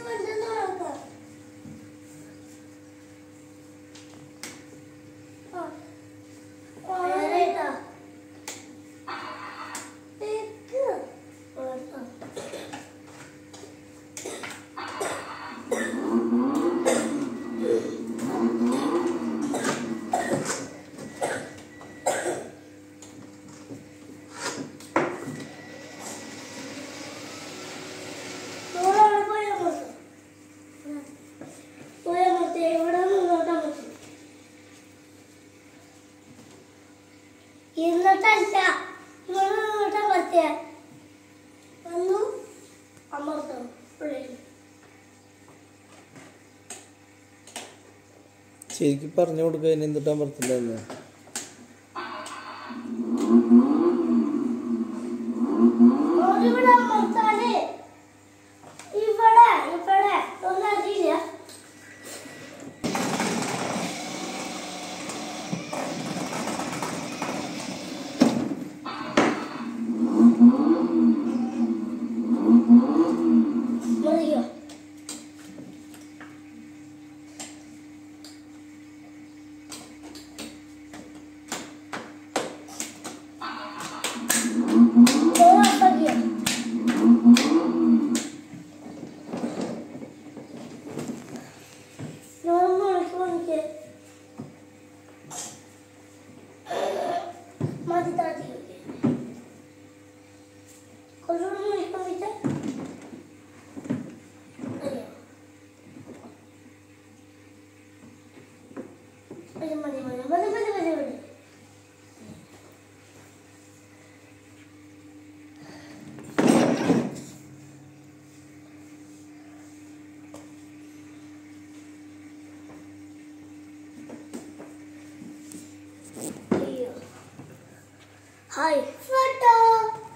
എന്നിട്ടല്ല ഇവിടെ നിന്നിട്ട് പറ്റിയ വന്നു അമർത്തും ഉള്ളിൽ ശരിക്കും പറഞ്ഞു കൊടുക്കുക ഇനി എന്തിട്ടാ പറ്റില്ലെന്ന് ഇവിടെ അമർത്താല് ഇവിടെ ഇവിടെ ഒന്നും അറിയില്ല മതിയോ ഓർമ്മയോ നോർമൽ മണിക്ക് മതി താത്തി കുറച്ചുകൂടി മണിക്ക് വന്നിട്ട് മതി മതി മതി മതി മതി മതി മതി അയ്യോ ഹായ് ഫോട്ടോ